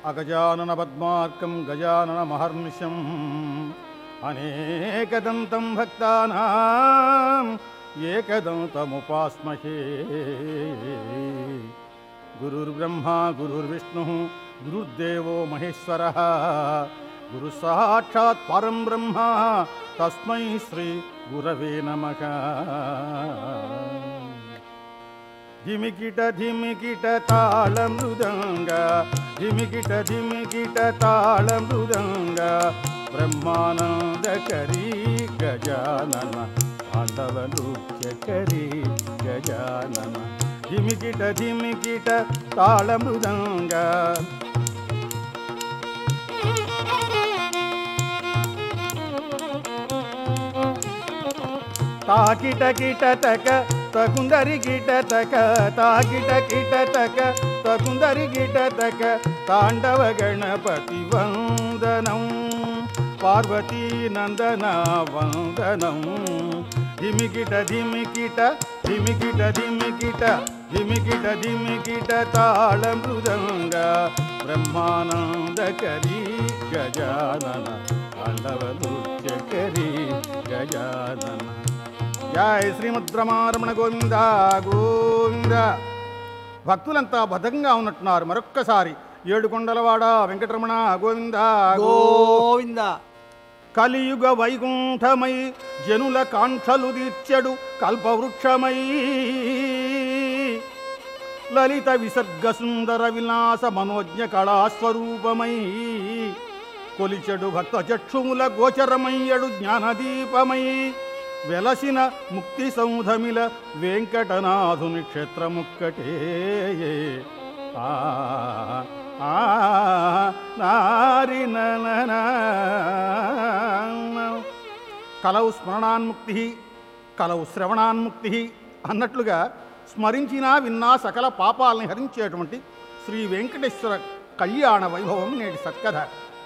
అగజానన పద్మార్కం గజానన మహర్నిశం అనేకదంతం భక్తానాం ఏకదంతముపాస్మహే గురుర్బ్రహ్మా గురుర్విష్ణు గురుర్దేవో మహేశ్వర గురు సాక్షాత్ పరం బ్రహ్మ తస్మై శ్రీ గురవే నమః ధిమికిట ధిమికిట తాళ మృదంగ ధిమికిట ధిమికిట తాళ మృదంగ బ్రహ్మానందకరీ గజానన పాండవ నృత్యకరీ గజానన ధిమికిట ధిమికిట తాళ మృదంగ తాకిట కిట తక తకుందరి కిట తక తాకిట కిట తక తకుందరి కిట తక తాండవ గణపతి వందనం పార్వతీ నందన వందనం ధిమికిట ధిమికిట ధిమికిట ధిమికిట ధిమికిట ధిమికిట తాళ మృదంగ బ్రహ్మానందకరీ గజానన తాండవ నృత్యకరీ గజానన జయ శ్రీముద్రమారమణ గోవింద గోవింద భక్తులంతా భద్రంగా ఉన్నట్టున్నారు మరొక్కసారి ఏడుకొండలవాడ వెంకటరమణ గోవింద గో గోవింద కలియుగ వైకుంఠమై జనుల కాంక్షలు తీర్చెడు కల్పవృక్షమై లలిత విసర్గ సుందర విలాస మనోజ్ఞ కళాస్వరూపమై కొలిచెడు భక్త చక్షుముల గోచరమయ్యడు జ్ఞానదీపమై వెలసిన ముక్తి సౌధమిల వెంకటనాథుని క్షేత్రముక్కటే ఆ ఆ నారి నననా. కలవు స్మరణాన్ముక్తి కలవు శ్రవణాన్ముక్తి అన్నట్లుగా స్మరించినా విన్నా సకల పాపాలని హరించేటువంటి శ్రీ వెంకటేశ్వర కళ్యాణ వైభవం నేటి సత్కథ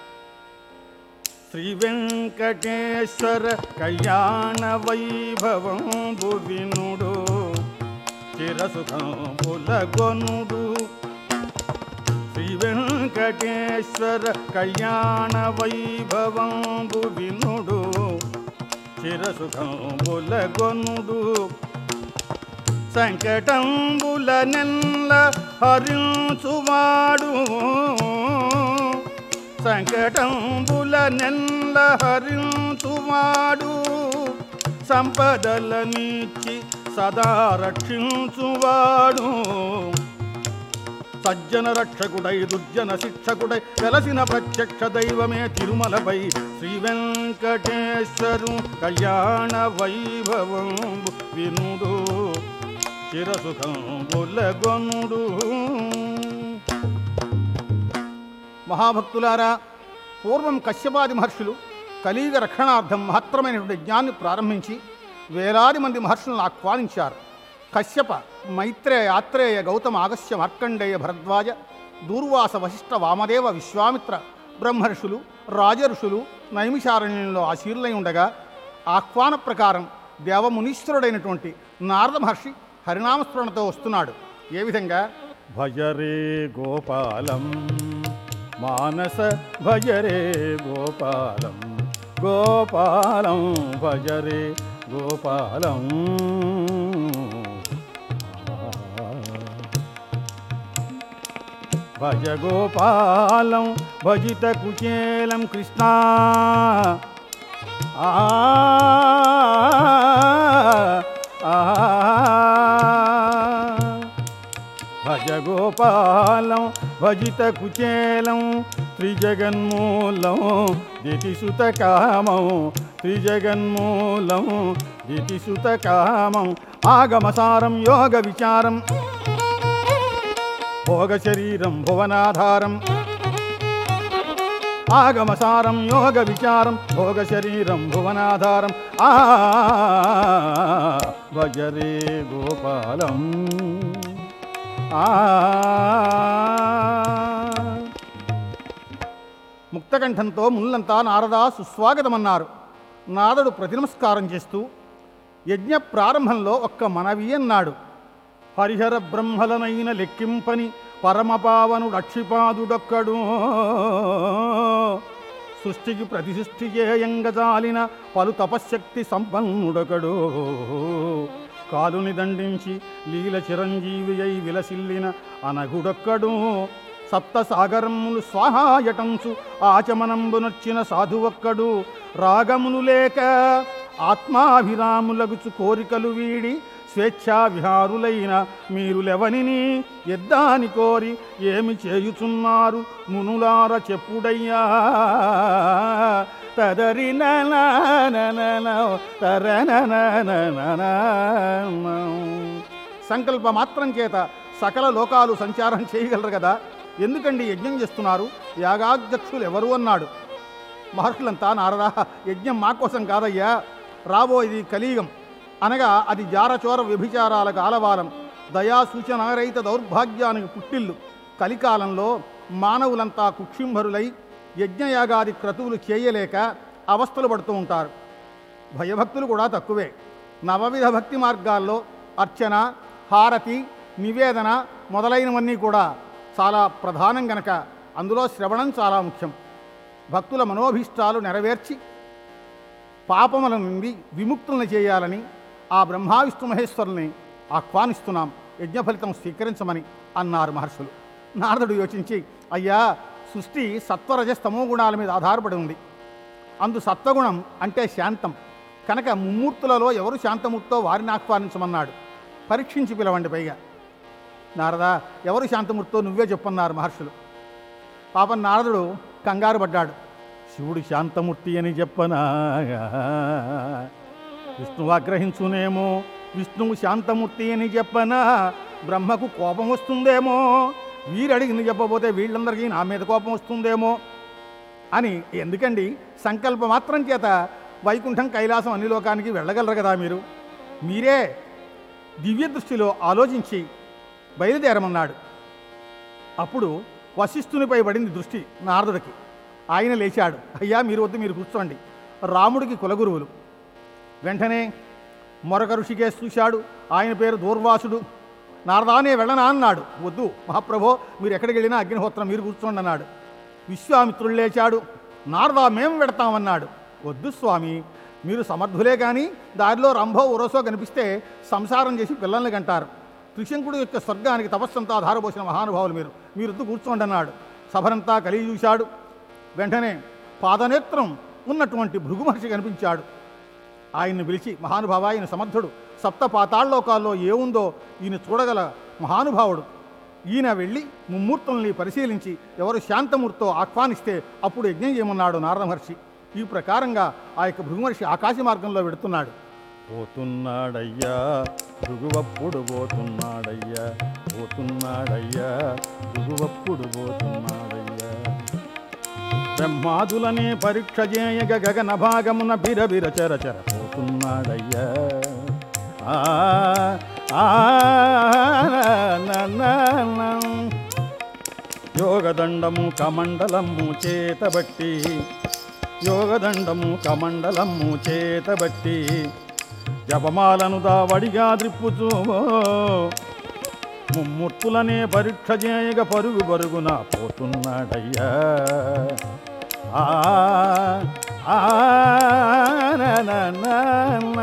శ్రీ వెంకటేశ్వర కళ్యాణ వైభవం వినుడు చిరసుఖం పులగొనుడు శ్రీ వెంకటేశ్వర కళ్యాణ వైభవం వినుడు చిరసుఖం పులగొనుడు సంకటంబుల నెల్ల హరించువాడు సంకటంబుల నెల్ల హరించువాడు సంపదలనిచ్చి సదా రక్షించువాడు సజ్జన రక్షకుడై దుర్జన శిక్షకుడై వెలసిన ప్రత్యక్ష దైవమే తిరుమలపై శ్రీ వెంకటేశ్వరు కళ్యాణ వైభవం వినుడు చిరసుఖం బొల్లగొనుడు మహాభక్తులారా పూర్వం కశ్యపాది మహర్షులు కలియుగ రక్షణార్థం మహత్తరమైనటువంటి యజ్ఞాన్ని ప్రారంభించి వేలాది మంది మహర్షులను ఆహ్వానించారు కశ్యప మైత్రేయ ఆత్రేయ గౌతమ ఆగస్య మార్కండేయ భరద్వాజ దూర్వాస వశిష్ఠ వామదేవ విశ్వామిత్ర బ్రహ్మర్షులు రాజర్షులు నైమిషారణ్యంలో ఆశీర్లై ఉండగా ఆహ్వాన ప్రకారం దేవమునీశ్వరుడైనటువంటి నారద మహర్షి హరినామస్మరణతో వస్తున్నాడు ఏ విధంగా భజరే గోపాలం మానస భజరే గోపాలం గోపాలం భజరే గోపాలం భజ గోపాలం భజిత కుచేలం కృష్ణ ఆ ఆ భజ గోపాలం భజిత కుచేలం త్రిజగన్మూలం దితిసుత కామం త్రిజగన్మూలం దితిసుత కామం ఆగమసారం యోగ విచారం భోగ శరీరం భువనాధారం ఆగమసారం యోగ విచారం భోగ శరీరం భువనాధారం ఆ భజరే గోపాలం ఆ ముక్తకంఠంతో ముల్లంతా నారదా సుస్వాగతమన్నారు నారదుడు ప్రతినమస్కారం చేస్తూ యజ్ఞ ప్రారంభంలో ఒక్క మనవి అన్నాడు హరిహర బ్రహ్మలనైన లెక్కింపని పరమపావనుడు అక్షిపాదుడొక్కడు సృష్టికి ప్రతిసృష్టి చేయంగజాలిన పలు తపశ్శక్తి సంపన్నుడొకడు కాలుని దండించి లీల చిరంజీవి అయి విలసిల్లిన అనగుడొక్కడు సప్త సాగరములు స్వాహాయటంసు ఆచమనంబునొచ్చిన సాధువొక్కడు రాగమును లేక ఆత్మాభిరాములగుచు కోరికలు వీడి స్వేచ్ఛా విహారులైన మీరు లెవనిని ఎద్దాని కోరి ఏమి చేయుచున్నారు మునులార చెప్పుడయ్యా తదరి సంకల్ప మాత్రం చేత సకల లోకాలు సంచారం చేయగలరు కదా ఎందుకండి యజ్ఞం చేస్తున్నారు యాగాధ్యక్షులు ఎవరు అన్నాడు మహర్షులంతా నారదా యజ్ఞం మా కోసం కాదయ్యా రాబోయేది కలియుగం అనగా అది జారచోర వ్యభిచారాలకు ఆలవాలం దయా సూచనారహిత దౌర్భాగ్యానికి పుట్టిల్లు కలికాలంలో మానవులంతా కుక్షింభరులై యజ్ఞయాగాది క్రతువులు చేయలేక అవస్థలు పడుతూ ఉంటారు భయభక్తులు కూడా తక్కువే నవవిధ భక్తి మార్గాల్లో అర్చన హారతి నివేదన మొదలైనవన్నీ కూడా చాలా ప్రధానం గనక అందులో శ్రవణం చాలా ముఖ్యం భక్తుల మనోభీష్టాలు నెరవేర్చి పాపముల నుండి విముక్తులను చేయాలని ఆ బ్రహ్మా విష్ణు మహేశ్వరుల్ని ఆహ్వానిస్తున్నాం యజ్ఞ ఫలితం స్వీకరించమని అన్నారు మహర్షులు నారదుడు యోచించి అయ్యా సృష్టి సత్వరజస్తమో గుణాల మీద ఆధారపడి ఉంది అందు సత్వగుణం అంటే శాంతం కనుక ముమ్మూర్తులలో ఎవరు శాంతమూర్తో వారిని ఆహ్వానించమన్నాడు పరీక్షించి పిలవండి పైగా నారదా ఎవరు శాంతమూర్తో నువ్వే చెప్పన్నారు మహర్షులు పాపం నారదుడు కంగారు పడ్డాడు శివుడు శాంతమూర్తి అని చెప్పనా విష్ణువు ఆగ్రహించునేమో విష్ణువు శాంతమూర్తి అని చెప్పనా బ్రహ్మకు కోపం వస్తుందేమో వీరు అడిగింది చెప్పబోతే వీళ్ళందరికీ నా మీద కోపం వస్తుందేమో అని ఎందుకండి సంకల్ప మాత్రం చేత వైకుంఠం కైలాసం అన్ని లోకానికి వెళ్ళగలరు కదా మీరు మీరే దివ్య దృష్టిలో ఆలోచించి బయలుదేరమన్నాడు అప్పుడు వశిష్ఠునిపై పడింది దృష్టి నారదుడికి ఆయన లేచాడు అయ్యా మీరు వద్దు మీరు కూర్చోండి రాముడికి కులగురువులు వెంటనే మరొక ఋషికేశ్ చూశాడు ఆయన పేరు దూర్వాసుడు నారదానే వెళ్ళనా అన్నాడు వద్దు మహాప్రభో మీరు ఎక్కడికి వెళ్ళినా అగ్నిహోత్రం మీరు కూర్చోండి అన్నాడు విశ్వామిత్రుడు లేచాడు నారదా మేము పెడతామన్నాడు వద్దు స్వామి మీరు సమర్థులే కానీ దారిలో రంభో ఉరసో కనిపిస్తే సంసారం చేసి పిల్లల్ని కంటారు త్రిశంకుడు యొక్క స్వర్గానికి తపస్సంతా ఆధారపోసిన మహానుభావులు మీరు మీరు వద్దు కూర్చోండి అన్నాడు సభనంతా కలిగి చూశాడు వెంటనే పాదనేత్రం ఉన్నటువంటి భృగు మహర్షి కనిపించాడు ఆయన్ని పిలిచి మహానుభావ ఆయన సమర్థుడు సప్త పాతాళలోకాల్లో ఏముందో ఈయన చూడగల మహానుభావుడు ఈయన వెళ్ళి ముమ్మూర్తుల్ని పరిశీలించి ఎవరు శాంతమూర్తో ఆహ్వానిస్తే అప్పుడు యజ్ఞం చేయమన్నాడు నారద మహర్షి ఈ ప్రకారంగా ఆ యొక్క భృగుమహర్షి ఆకాశ మార్గంలో వెడుతున్నాడు పోతున్నాడయ్యా భృగువప్పుడు పోతున్నాడయ్యా పోతున్నాడయ్యా భృగువప్పుడు పోతున్నాడయ్యా బ్రహ్మాదులనే పరీక్ష చేయగ గగన భాగమున బిరబిర చరచర పోతున్నాడయ్యా ఆ, ఆ, నా, నా, నా. యోగదండము కమండలము చేతబట్టి యోగదండము కమండలము చేతబట్టి జపమాలను దావడిగా ద్రిప్పుచూ ముమ్మూర్తులనే పరీక్ష చేయగ పరుగు పరుగున పోతున్నాడయ్యా ఆ, ఆ, నా, నా, నా, నా.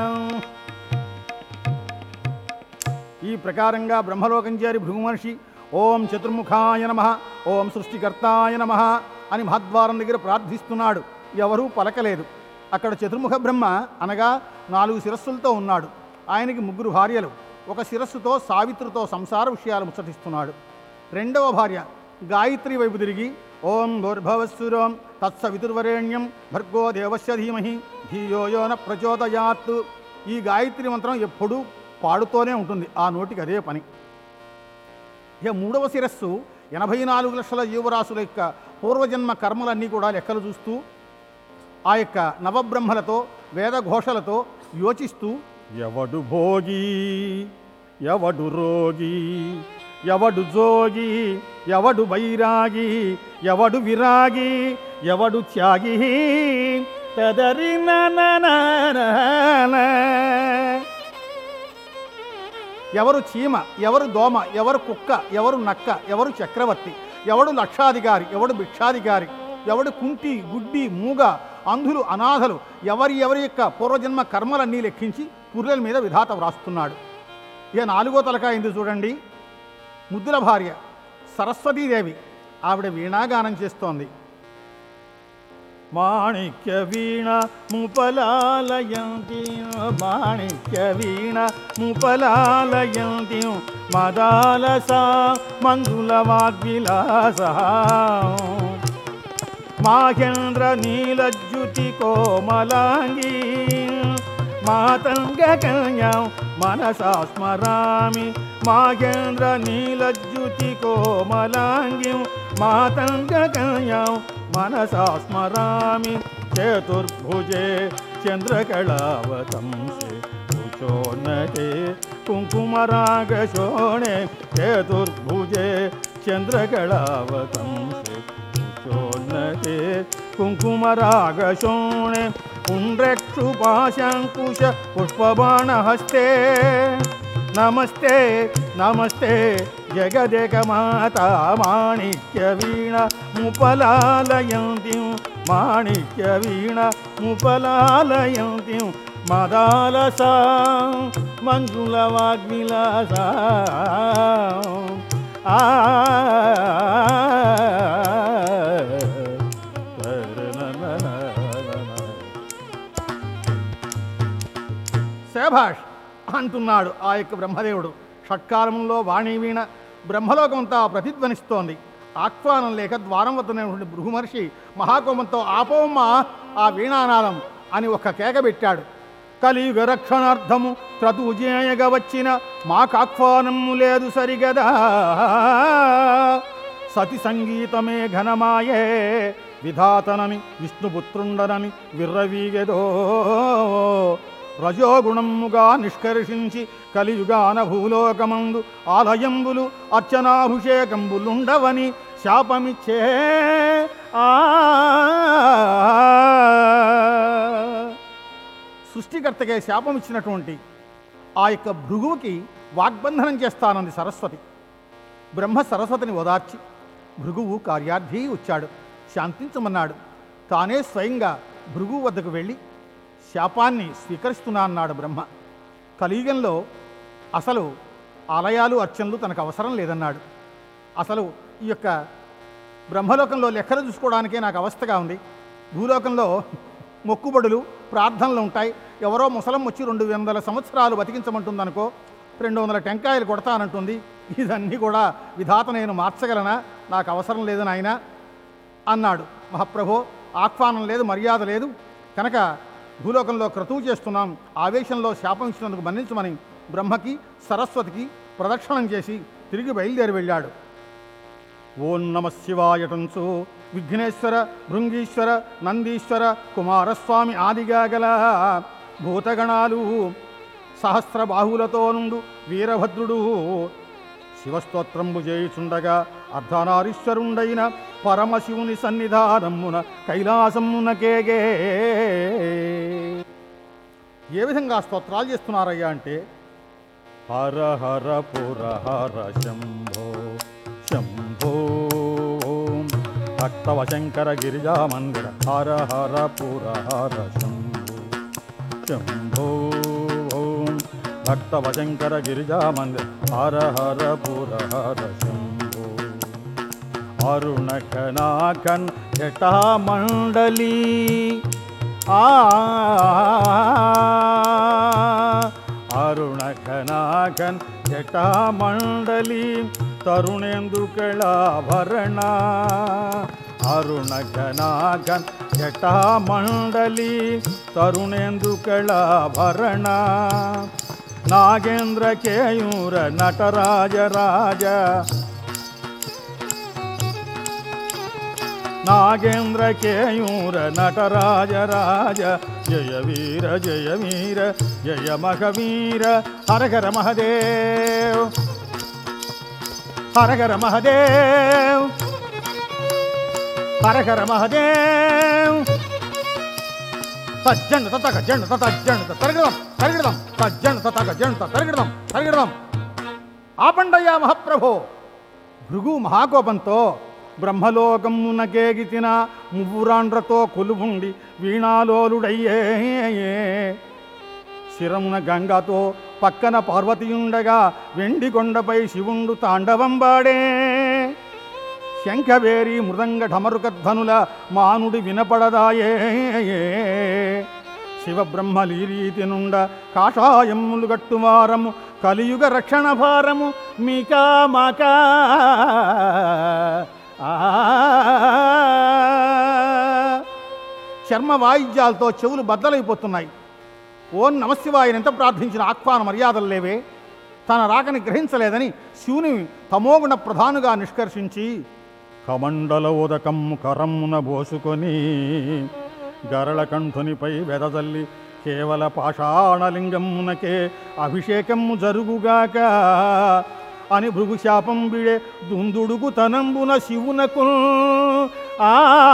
ఈ ప్రకారంగా బ్రహ్మలోకం చేరి భృగుమహర్షి ఓం చతుర్ముఖాయ నమ ఓం సృష్టికర్తాయ నమ అని మహద్వారం దగ్గర ప్రార్థిస్తున్నాడు ఎవరూ పలకలేదు అక్కడ చతుర్ముఖ బ్రహ్మ అనగా నాలుగు శిరస్సులతో ఉన్నాడు ఆయనకి ముగ్గురు భార్యలు ఒక శిరస్సుతో సావిత్రితో సంసార విషయాలు ముచ్చటిస్తున్నాడు రెండవ భార్య గాయత్రి వైపు తిరిగి ఓం భూర్భవస్సురోం తత్సవితుర్వరేణ్యం భర్గో దేవస్య ధీమహి ధియో యో న ప్రచోదయాత్ ఈ గాయత్రి మంత్రం ఎప్పుడూ పాడుతూనే ఉంటుంది ఆ నోటికి అదే పని ఇక మూడవ శిరస్సు ఎనభై నాలుగు లక్షల జీవరాశుల యొక్క పూర్వజన్మ కర్మలన్నీ కూడా లెక్కలు చూస్తూ ఆ యొక్క నవబ్రహ్మలతో వేదఘోషలతో యోచిస్తూ ఎవడు భోగి ఎవడు రోగి ఎవడు జోగి ఎవడు బైరాగి ఎవడు విరాగి ఎవడు త్యాగి తదరి ఎవరు చీమ ఎవరు దోమ ఎవరు కుక్క ఎవరు నక్క ఎవరు చక్రవర్తి ఎవడు లక్షాధికారి ఎవడు భిక్షాధికారి ఎవడు కుంటి గుడ్డి మూగ అంధులు అనాథలు ఎవరి ఎవరి యొక్క పూర్వజన్మ కర్మలన్నీ లెక్కించి పుర్రెల మీద విధాత వ్రాస్తున్నాడు ఇక నాలుగో తలకాయింది చూడండి ముద్దుల భార్య సరస్వతీదేవి ఆవిడ వీణాగానం చేస్తోంది మాణిక్య వీణ ముపలాలయంతి మాణిక్య వీణ ముపలాలయంతి మదాలస మంజుల వాగ్విలాస మాహేంద్ర నీలజ్యుతి కోమలాంగీ మాతంగకన్యాం మనసా స్మరామి మాగేంద్ర నీలజ్యుతి కోమలాంగిం మాతంగకన్యాం మనసా స్మరామి చతుర్భుజే చంద్రకళావతంసే కుచోన్నతే కుంకుమరాగశోణే చతుర్భుజే చంద్రకళావతంసే కుచోన్నతే కుంకుమరాగశోణే పుండ్రక్షుపాశాంకుశ పుష్పబాణహస్తే నమస్తే నమస్తే జగదేకమాత మాణిక్య వీణ ముపలాలయంతి మాణిక్య వీణ ముపలాలయంతి మదాలస మంజుల వాగ్విలాస ఆ శభాష్ అంటున్నాడు ఆ యొక్క బ్రహ్మదేవుడు షట్కాలంలో వాణి వీణ బ్రహ్మలోకమంతా ప్రతిధ్వనిస్తోంది ఆహ్వానం లేక ద్వారం వద్దనేటువంటి భృగుమర్షి మహాకోమంతో ఆపోమ్మ ఆ వీణానాదం అని ఒక కేక పెట్టాడు కలియుగ రక్షణార్థము క్రతుజేయగా వచ్చిన మాకాహ్వానము లేదు సరిగదా సతి సంగీతమే ఘనమాయే విధాతనని విష్ణుపుత్రుండనని విర్రవీగెదో రజోగుణముగా నిష్కర్షించి కలియుగాన భూలోకమందు ఆలయంబులు అర్చనాభిషేకంబులుండవని శాపమిచ్చే ఆ సృష్టికర్తకే శాపం ఇచ్చినటువంటి ఆ యొక్క భృగువుకి వాగ్బంధనం చేస్తానంది సరస్వతి బ్రహ్మ సరస్వతిని ఓదార్చి భృగువు కార్యార్థి వచ్చాడు శాంతించమన్నాడు తానే స్వయంగా భృగువు వద్దకు వెళ్ళి శాపాన్ని స్వీకరిస్తున్నా అన్నాడు బ్రహ్మ కలియుగంలో అసలు ఆలయాలు అర్చనలు తనకు అవసరం లేదన్నాడు అసలు ఈ యొక్క బ్రహ్మలోకంలో లెక్కలు చూసుకోవడానికే నాకు అవస్థగా ఉంది భూలోకంలో మొక్కుబడులు ప్రార్థనలు ఉంటాయి ఎవరో ముసలం వచ్చి రెండు వందల సంవత్సరాలు బతికించమంటుందనుకో రెండు వందల టెంకాయలు కొడతానంటుంది ఇదన్నీ కూడా విధాత నేను మార్చగలనా నాకు అవసరం లేదు నాయన అన్నాడు మహాప్రభో ఆహ్వానం లేదు మర్యాద లేదు కనుక భూలోకంలో క్రతువు చేస్తున్నాం ఆవేశంలో శాపం ఇచ్చినందుకు మన్నించమని బ్రహ్మకి సరస్వతికి ప్రదక్షిణం చేసి తిరిగి బయలుదేరి వెళ్ళాడు ఓం నమ శివాయటంచు విఘ్నేశ్వర భృంగీశ్వర నందీశ్వర కుమారస్వామి ఆదిగా గల భూతగణాలు సహస్ర బాహువులతో నుండు వీరభద్రుడు శివస్తోత్రంబు చేయుచుండగా అర్ధనారీశ్వరుండైన పరమశివుని సన్నిధానమున కైలాసమునకేగే ఏ విధంగా స్తోత్రాలు చేస్తున్నారయ్యా అంటే హర హర పుర హర శంభో శంభో భక్తవ శంకర గిరిజా మందిర హర హర పుర హర శంభో శంభో భక్తవ శంకర గిరిజా మందిర హర హర పుర హర శంభో అరుణకనాకన్ జటామండలి ఆ అరుణకనాకన్ జటామండలి తరుణేందుకళాభరణ అరుణకనాకన్ జటామండలి తరుణేందుకళాభరణ నాగేంద్ర కేయూర నటరాజ రాజ నాగేంద్ర కేయూర నటరాజ రాజ జయ వీర జయ వీర జయ మహవీర హరహర మహదేవ్ హరహర మహదేవ్ హరహర మహదేవ్ తజ్జండ తతక జండ తత జండ తరగడం తరగడం తజ్జండ తతక జండ తరగడం తరగడం ఆపండయ్యా మహాప్రభో భృగు మహాకోపంతో బ్రహ్మలోకమునకేగితిన మువ్వురాండ్రతో కొలువుండి వీణాలోలుడయ్యే శిరమున గంగతో పక్కన పార్వతీయుండగా వెండి కొండపై శివుండు తాండవంబాడే శంఖవేరి మృదంగ ఢమరుకధ్వనుల మానుడి వినపడదాయే శివబ్రహ్మలీరీతి నుండ కాషాయములు గట్టువారము కలియుగ రక్షణ భారము మీకా మాకా ఆ. చర్మ వాయిద్యాలతో చెవులు బద్దలైపోతున్నాయి ఓం నమశివాయని ఎంత ప్రార్థించిన ఆహ్వాన మర్యాదలు లేవే తన రాకని గ్రహించలేదని శివుని తమోగుణ ప్రధానుగా నిష్కర్షించి కమండల ఉదకమ్ము కరమ్మున బోసుకొని గరళకంఠునిపై వెదజల్లి కేవల పాషాణలింగమ్మునకే అభిషేకము జరుగుగాక అని భృగుశాపం బిడే దుందుడుగు తనంబున శివునకు ఆ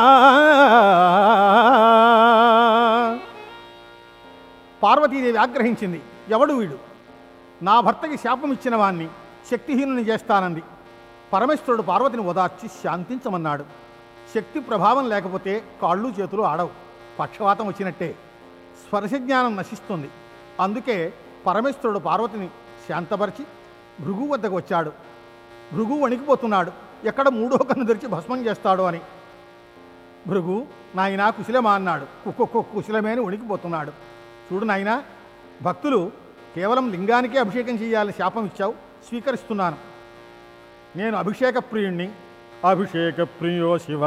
పార్వతీదేవి ఆగ్రహించింది ఎవడు వీడు నా భర్తకి శాపం ఇచ్చిన వాణ్ణి శక్తిహీనుని చేస్తానంది పరమేశ్వరుడు పార్వతిని ఓదార్చి శాంతించమన్నాడు శక్తి ప్రభావం లేకపోతే కాళ్ళు చేతులు ఆడవు పక్షవాతం వచ్చినట్టే స్పర్శ జ్ఞానం నశిస్తుంది అందుకే పరమేశ్వరుడు పార్వతిని శాంతపరిచి భృగు వద్దకు వచ్చాడు భృగు వణికిపోతున్నాడు ఎక్కడ మూడో కన్ను తెరిచి భస్మం చేస్తాడో అని భృగు నాయనా కుశలమా అన్నాడు కుక్కొక్క కుశలమే అని వణికిపోతున్నాడు చూడు నాయనా భక్తులు కేవలం లింగానికే అభిషేకం చేయాలని శాపం ఇచ్చావు స్వీకరిస్తున్నాను నేను అభిషేక ప్రియుణ్ణి అభిషేక ప్రియో శివ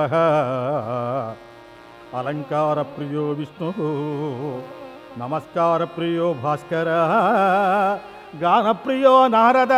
అలంకార ప్రియో విష్ణు నమస్కార ప్రియో భాస్కర గాన ప్రియో నారద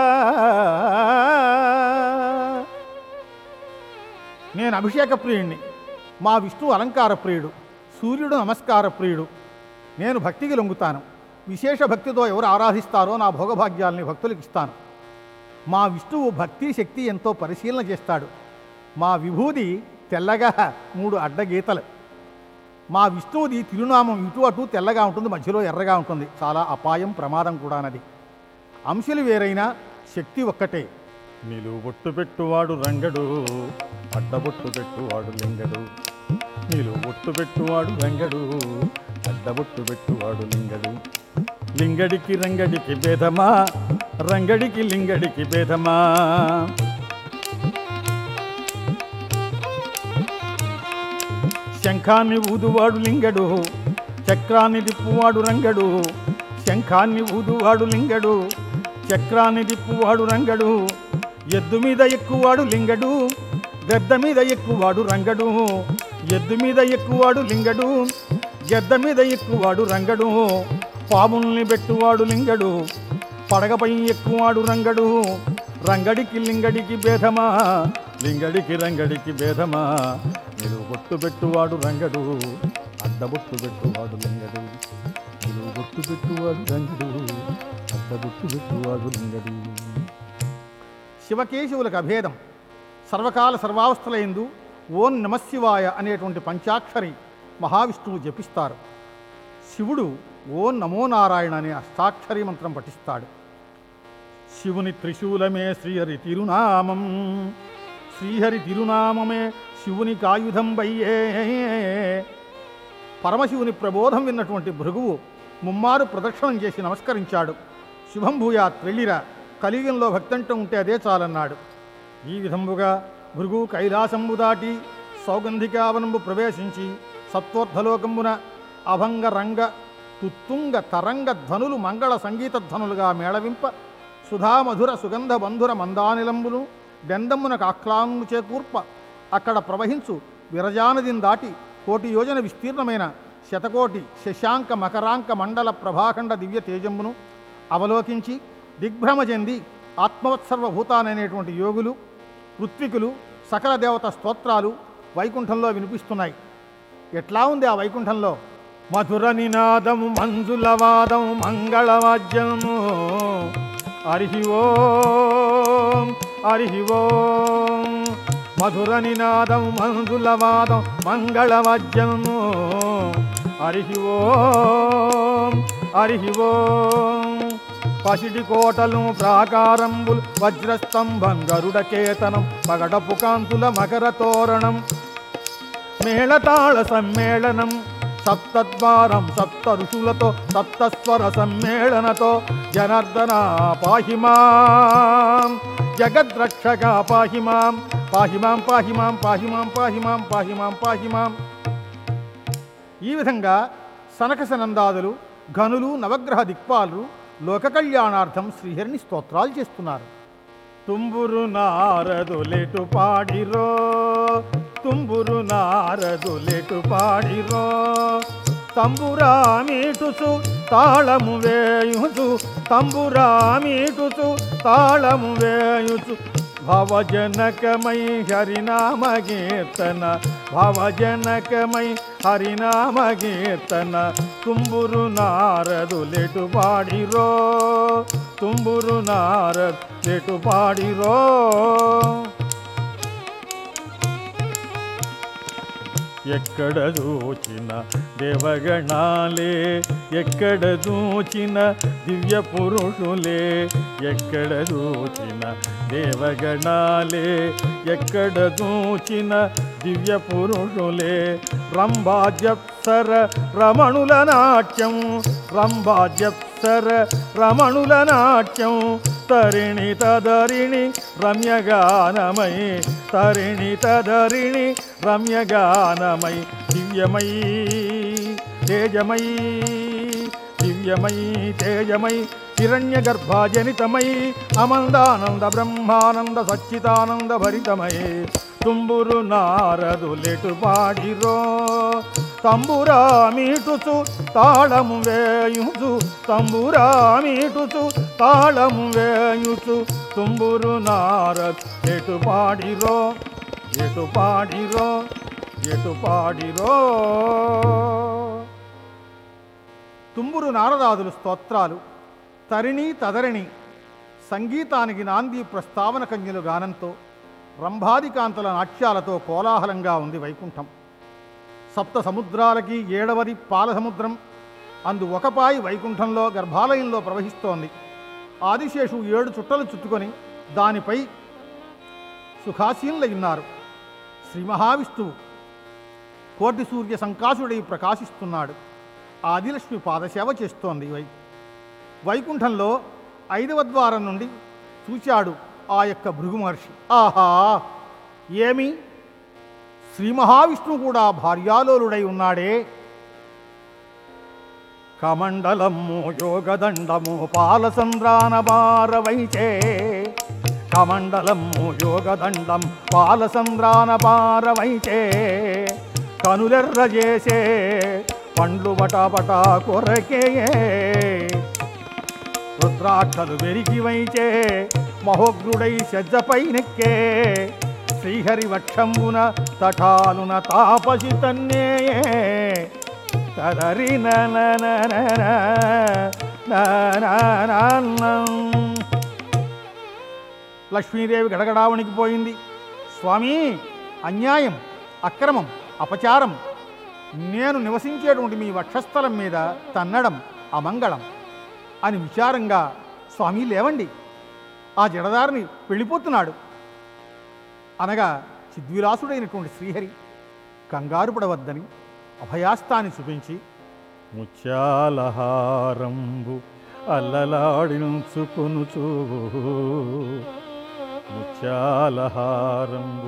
నేను అభిషేక ప్రియుణ్ణి మా విష్ణు అలంకార ప్రియుడు సూర్యుడు నమస్కార ప్రియుడు నేను భక్తికి లొంగుతాను విశేష భక్తితో ఎవరు ఆరాధిస్తారో నా భోగభాగ్యాల్ని భక్తులకు ఇస్తాను మా విష్ణువు భక్తి శక్తి ఎంతో పరిశీలన చేస్తాడు మా విభూది తెల్లగా మూడు అడ్డగీతలు మా విష్ణువుది తిరునామం ఇటు అటు తెల్లగా ఉంటుంది మధ్యలో ఎర్రగా ఉంటుంది చాలా అపాయం ప్రమాదం కూడానది అంశలు వేరైనా శక్తి ఒక్కటే నిలువొట్టు పెట్టువాడు రంగడు అడ్డబొట్టు పెట్టువాడు లింగడు నిలువొట్టు పెట్టువాడు రంగడు అడ్డబొట్టు పెట్టువాడు లింగడు లింగడికి రంగడికి భేదమా రంగడికి లింగడికి భేదమా శంఖాన్ని ఊదువాడు లింగడు చక్రాన్ని తిప్పువాడు రంగడు శంఖాన్ని ఊదువాడు లింగడు చక్రాన్ని తిప్పువాడు రంగడు ఎద్దు మీద ఎక్కువాడు లింగడు గద్ద మీద ఎక్కువాడు రంగడు ఎద్దు మీద ఎక్కువాడు లింగడు గద్ద మీద ఎక్కువాడు రంగడు పాముల్ని పెట్టువాడు లింగడు పడగపై ఎక్కువాడు రంగడు రంగడికి లింగడికి భేదమా లింగడికి రంగడికి భేదమా నిలువు బొట్టు పెట్టువాడు రంగడు అడ్డబొట్టు పెట్టువాడు లింగడు నిలువు బొట్టు పెట్టువాడు రంగడు అడ్డబొట్టు పెట్టువాడు లింగడు శివకేశవులకు అభేదం సర్వకాల సర్వావస్థలయందు ఓం నమశివాయ అనేటువంటి పంచాక్షరి మహావిష్ణువు జపిస్తారు శివుడు ఓం నమో నారాయణ అనే అష్టాక్షరి మంత్రం పఠిస్తాడు శివుని త్రిశూలమే శ్రీహరి తిరునామం శ్రీహరి తిరునామమే శివుని కాయుధం వయ్యే పరమశివుని ప్రబోధం విన్నటువంటి భృగువు ముమ్మారు ప్రదక్షిణం చేసి నమస్కరించాడు శుభం భూయాత్ వెళ్ళిరా కలియుగంలో భక్తంటం ఉంటే అదే చాలన్నాడు ఈ విధంబుగా భృగు కైలాసంబు దాటి సౌగంధికావనంబు ప్రవేశించి సత్వోర్ధలోకంబున అభంగ రంగ తుత్తుంగ తరంగ ధ్వనులు మంగళ సంగీత ధ్వనులుగా మేళవింప సుధామధుర సుగంధ బంధుర మందానిలంబును బెందమ్మునకు ఆక్లాంగు చేకూర్ప అక్కడ ప్రవహించు విరజానదిని దాటి కోటి యోజన విస్తీర్ణమైన శతకోటి శశాంక మకరాంక మండల ప్రభాఖండ దివ్య తేజంబును అవలోకించి దిగ్భ్రమ చెంది ఆత్మవత్సర్వ భూతాననేటువంటి యోగులు ఋత్వికులు సకల దేవత స్తోత్రాలు వైకుంఠంలో వినిపిస్తున్నాయి ఎట్లా ఉంది ఆ వైకుంఠంలో మధుర నినాదము మంజులవాదము మంగళవాద్యము హరి ఓం హరి ఓం మధుర నినాదం మంజులవాదం మంగళవాద్యము హరి ఓం హరి ఓం పసిడి కోటలు ప్రాకారంబులు వజ్రస్తంభం గరుడ కేతనం పగడపు కాంతుల మకర తోరణం మేళతాళ సమ్మేళనం సప్తద్వారం సప్త ఋషులతో సప్తస్వర సమ్మేళనతో జనార్దన పాహిమాం జగద్రక్షక పాహిమాం పాహిమాం పాహిమాం పాహిమాం పాహిమాం పాహిమాం పాహిమాం ఈ విధంగా సనకసనందాదులు ఘనులు నవగ్రహ దిక్పాలు లోక కళ్యాణార్థం శ్రీహరిని స్తోత్రాలు చేస్తున్నారు తుంబురు నారదులెటు పాడిరో తుంబురు నారదులెటు పాడిరో తంబురామీటుచు తాళము వేయుచు తంబురామీటుచు తాళము వేయుచు భవజనకమై హరినామ కీర్తన భవజనకమై హరినామ కీర్తన తుంబురు నారదులెటు పాడిరో తుంబురు నారదులెటు పాడిరో ఎక్కడ చూచిన దేవగణాలే ఎక్కడ చూచిన దివ్య పురుషులే ఎక్కడ చూచిన దేవగణాలే ఎక్కడ చూచిన దివ్య పురుషులే రంభాజప్సర రమణుల నాట్యం రంభాజప్సర రమణుల నాట్యం తరిణి తదరిణి రమ్యగానమై తరిణి తదరిణి రమ్యగానమై దివ్యమై తేజమై దివ్యమై తేజమై హిరణ్య గర్భాజనితమై అమందానంద బ్రహ్మానంద సచ్చిదానంద భరితమై తుంబురు నారదులెటు పాడిరో తంబురామీటుచు తాళము వేయుచు తంబురామీటుచు తాళము వేయుచు తుంబురు నారద్ ఎటు పాడిరో ఎటు పాడిరో ఎటు పాడిరో తుంబురు నారదాదులు స్తోత్రాలు తరిణి తదరిణి సంగీతానికి నాంది ప్రస్తావన కన్యలు గానంతో రంభాదికాంతల నాట్యాలతో కోలాహలంగా ఉంది వైకుంఠం సప్త సముద్రాలకి ఏడవది పాల సముద్రం అందు ఒకపాయి వైకుంఠంలో గర్భాలయంలో ప్రవహిస్తోంది ఆదిశేషు ఏడు చుట్టలు చుట్టుకొని దానిపై సుఖాసీనులయ్యున్నారు శ్రీ మహావిష్ణువు కోటి సూర్య సంకాసుడై ప్రకాశిస్తున్నాడు ఆదిలక్ష్మి పాదసేవ చేస్తోంది వై వైకుంఠంలో ఐదవ ద్వారం నుండి చూచాడు ఆ యొక్క భృగు మహర్షి ఆహా ఏమి శ్రీ మహావిష్ణువు కూడా భార్యాలోలుడై ఉన్నాడే కమండలము యోగదండము పాలసంద్రాన భారవైచే కమండలము యోగదండం పాలసంద్రాన భారవైచే కనులెర్ర చేసే పండ్లు బటాబటా కొరకే రుద్రాక్షలు వెరికి వైచే మహోగ్రుడై సజ్జపై నెక్కే శ్రీహరి వక్షంబున తటాలున తాపసి తన్నే తదరి లక్ష్మీదేవి గడగడా వణికిపోయింది స్వామి అన్యాయం అక్రమం అపచారం నేను నివసించేటువంటి మీ వక్షస్థలం మీద తన్నడం అమంగళం అని విచారంగా స్వామి లేవండి ఆ జడదారిని వెళ్ళిపోతున్నాడు అనగా చిద్విలాసుడైనటువంటి శ్రీహరి కంగారు పడవద్దని అభయాస్తాన్ని చూపించి ముత్యాలహారంబు అల్లలాడించుకొనుచూ ముత్యాలహారంబు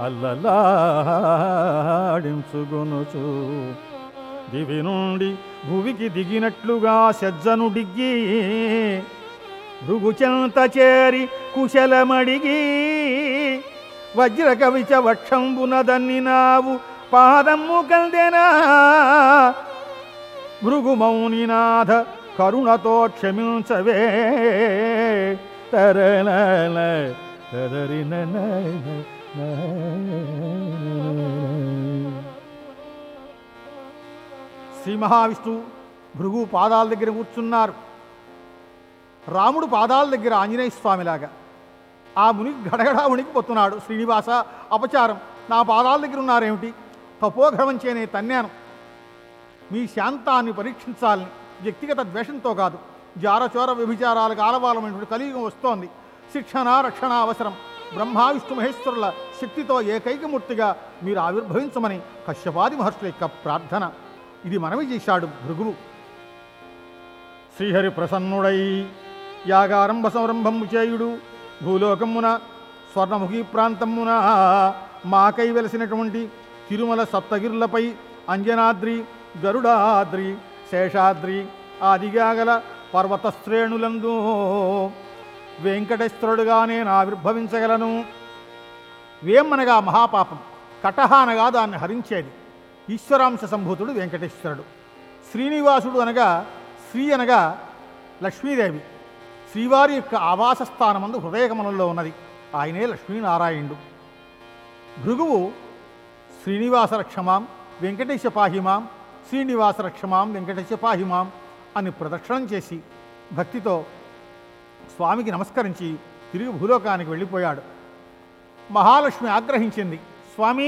అల్లలాడించుకొనుచు దివి నుండి భువికి దిగినట్లుగా సజ్జను డిగ్గి భృగుచంత చేరి కుశలమడిగి వజ్ర కవిచ వక్షంబున దన్నినావు పాదమ్ము కల్దెనా భృగు మౌనినాథ కరుణతో క్షమించవే తరల తదరిన శ్రీ మహావిష్ణువు భృగు పాదాల దగ్గర కూర్చున్నారు రాముడు పాదాల దగ్గర ఆంజనేయ స్వామిలాగా ఆ ముని గడగడా ఉనికిపోతున్నాడు శ్రీనివాస అపచారం నా పాదాల దగ్గర ఉన్నారేమిటి తపోఘ్రమం చేయనే తన్నాను మీ శాంతాన్ని పరీక్షించాలని వ్యక్తిగత ద్వేషంతో కాదు జారచోర వ్యభిచారాలకు ఆలవాలమైనటువంటి కలియుగం వస్తోంది శిక్షణ రక్షణ అవసరం బ్రహ్మ విష్ణు మహేశ్వరుల శక్తితో ఏకైకమూర్తిగా మీరు ఆవిర్భవించమని కశ్యపాది మహర్షుల యొక్క ప్రార్థన ఇది మనవి చేశాడు భృగువు శ్రీహరి ప్రసన్నుడై యాగారంభ సంరంభము చేయుడు భూలోకమున స్వర్ణముఖి ప్రాంతమున మాకై వెలసినటువంటి తిరుమల సప్తగిరులపై అంజనాద్రి గరుడాద్రి శేషాద్రి ఆదిగా గల పర్వత శ్రేణులందు వెంకటేశ్వరుడుగా నేను ఆవిర్భవించగలను వేమనగా మహాపాపం కటహ అనగా దాన్ని హరించేది ఈశ్వరాంశ సంభూతుడు వెంకటేశ్వరుడు శ్రీనివాసుడు అనగా శ్రీ అనగా లక్ష్మీదేవి శ్రీవారి యొక్క ఆవాస స్థానమందు హృదయకమలంలో ఉన్నది ఆయనే లక్ష్మీనారాయణుడు భృగువు శ్రీనివాస రక్షమాం వెంకటేశ పాహిమాం శ్రీనివాస రక్షమాం వెంకటేశ పాహిమాం అని ప్రదక్షిణం చేసి భక్తితో స్వామికి నమస్కరించి తిరిగి భూలోకానికి వెళ్ళిపోయాడు మహాలక్ష్మి ఆగ్రహించింది స్వామి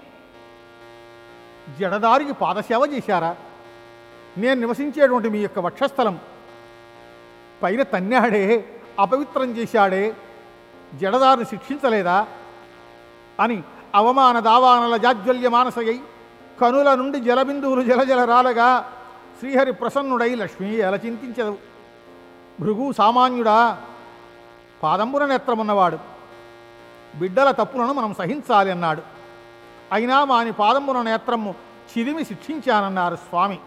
జడదారికి పాదసేవ చేశారా నేను నివసించేటువంటి మీ యొక్క వక్షస్థలం పైన తన్నాడే అపవిత్రం చేశాడే జడదారిని శిక్షించలేదా అని అవమాన దావానల జాజ్వల్య మానసయ్యి కనుల నుండి జలబిందువులు జలజల రాలగా శ్రీహరి ప్రసన్నుడై లక్ష్మి ఎలా చింతించదు భృగు సామాన్యుడా పాదంబున నేత్రమున్నవాడు బిడ్డల తప్పులను మనం సహించాలి అన్నాడు అయినా వాని పాదంబున నేత్రము చిదిమి శిక్షించానన్నారు స్వామి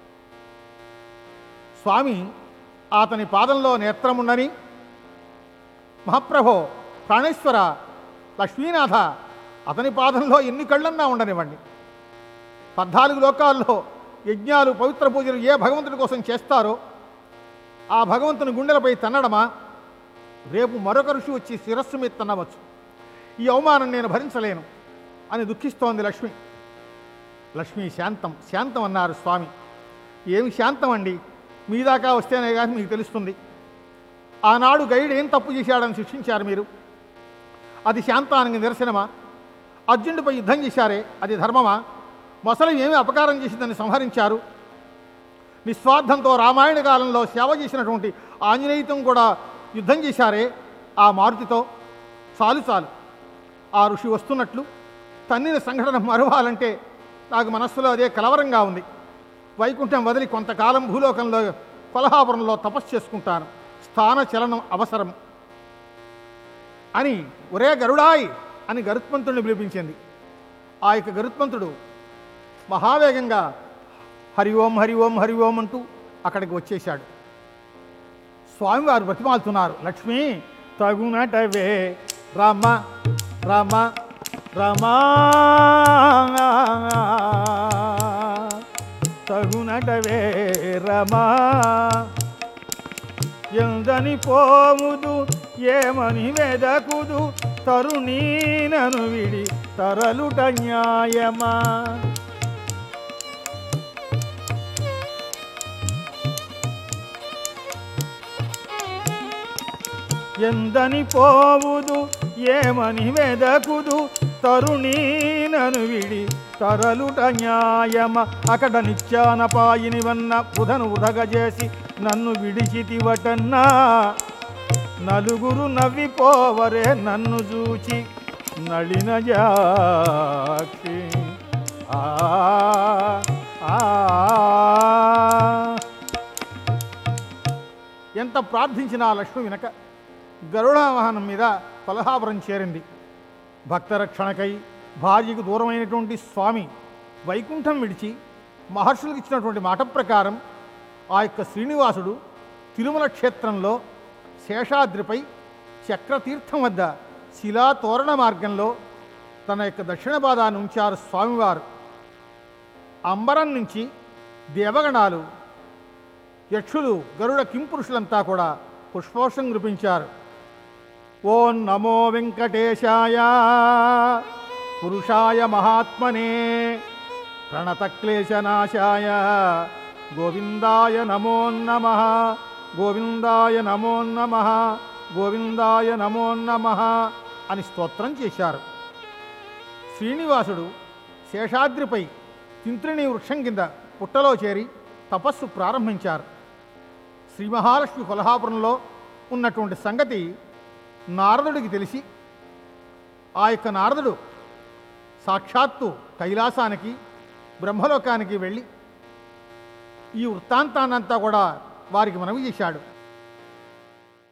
స్వామి అతని పాదంలో నేత్రముండని మహాప్రభో ప్రాణేశ్వర లక్ష్మీనాథ అతని పాదంలో ఎన్ని కళ్ళన్నా ఉండనివ్వండి పద్నాలుగు లోకాల్లో యజ్ఞాలు పవిత్ర పూజలు ఏ భగవంతుడి కోసం చేస్తారో ఆ భగవంతుని గుండెలపై తన్నడమా రేపు మరొక ఋషి వచ్చి శిరస్సు మీద తన్నవచ్చు ఈ అవమానం నేను భరించలేను అని దుఃఖిస్తోంది లక్ష్మి లక్ష్మి శాంతం శాంతం అన్నారు స్వామి ఏమి శాంతం అండి మీ దాకా వస్తేనే కానీ మీకు తెలుస్తుంది ఆనాడు గైడ్ ఏం తప్పు చేశాడని శిక్షించారు మీరు అది శాంతానికి నిరసనమా అర్జునుడిపై యుద్ధం చేశారే అది ధర్మమా మొసలి ఏమి అపకారం చేసిందని సంహరించారు నిస్వార్థంతో రామాయణ కాలంలో సేవ చేసినటువంటి ఆంజనేయుతం కూడా యుద్ధం చేశారే ఆ మారుతితో చాలు చాలు ఆ ఋషి వస్తున్నట్లు తన్నిన సంఘటన మరవాలంటే నాకు మనస్సులో అదే కలవరంగా ఉంది వైకుంఠం వదిలి కొంతకాలం భూలోకంలో కొలహాపురంలో తపస్సు చేసుకుంటాను స్థాన చలనం అవసరం అని ఒరే గరుడాయ్ అని గరుత్మంతుడిని పిలిపించింది ఆ యొక్క గరుత్మంతుడు మహావేగంగా హరి ఓం హరి ఓం హరి ఓం అంటూ అక్కడికి వచ్చేశాడు స్వామివారు బ్రతిమాలుతున్నారు లక్ష్మి తగునటవే రామ రామ రమా తగునటవే రమా ఎందని పోముదు ఏమని వెదకుదు తరుణీనను విడి తరలుట న్యాయమా ఎందని పోవుదు ఏమని వెదకుదు తరుణీనను విడి తరలుట న్యాయమ అకడ నిత్యాన పాయినివన్న బుధను ఉదగజేసి నన్ను విడిచితివటన్నా నలుగురు నవ్విపోవరే నన్ను చూచి నళిన జాక్షి ఆ ఆ, ఎంత ప్రార్థించినా ఆ లక్ష్మి వినక గరుడ వాహనం మీద కొల్హాపురం చేరింది భక్తరక్షణకై భార్యకు దూరమైనటువంటి స్వామి వైకుంఠం విడిచి మహర్షులకు ఇచ్చినటువంటి మాట ప్రకారం ఆ యొక్క శ్రీనివాసుడు తిరుమల క్షేత్రంలో శేషాద్రిపై చక్రతీర్థం వద్ద శిలా తోరణ మార్గంలో తన యొక్క దక్షిణ పాదాన్ని ఉంచారు స్వామివారు అంబరం నుంచి దేవగణాలు యక్షులు గరుడ కింపురుషులంతా కూడా పుష్పోషం కురిపించారు ఓం నమో వెంకటేశాయ పురుషాయ మహాత్మనే ప్రణతక్లేశనాశాయ గోవిందాయ నమో నమ గోవిందాయ నమో నమ గోవిందాయ నమో నమ అని స్తోత్రం చేశారు శ్రీనివాసుడు శేషాద్రిపై తింత్రిణి వృక్షం కింద పుట్టలో చేరి తపస్సు ప్రారంభించారు శ్రీ మహాలక్ష్మి కొల్హాపురంలో ఉన్నటువంటి సంగతి నారదుడికి తెలిసి ఆ యొక్క నారదుడు సాక్షాత్తు కైలాసానికి బ్రహ్మలోకానికి వెళ్ళి ఈ వృత్తాంతాన్నంతా కూడా వారికి మనవి చేశాడు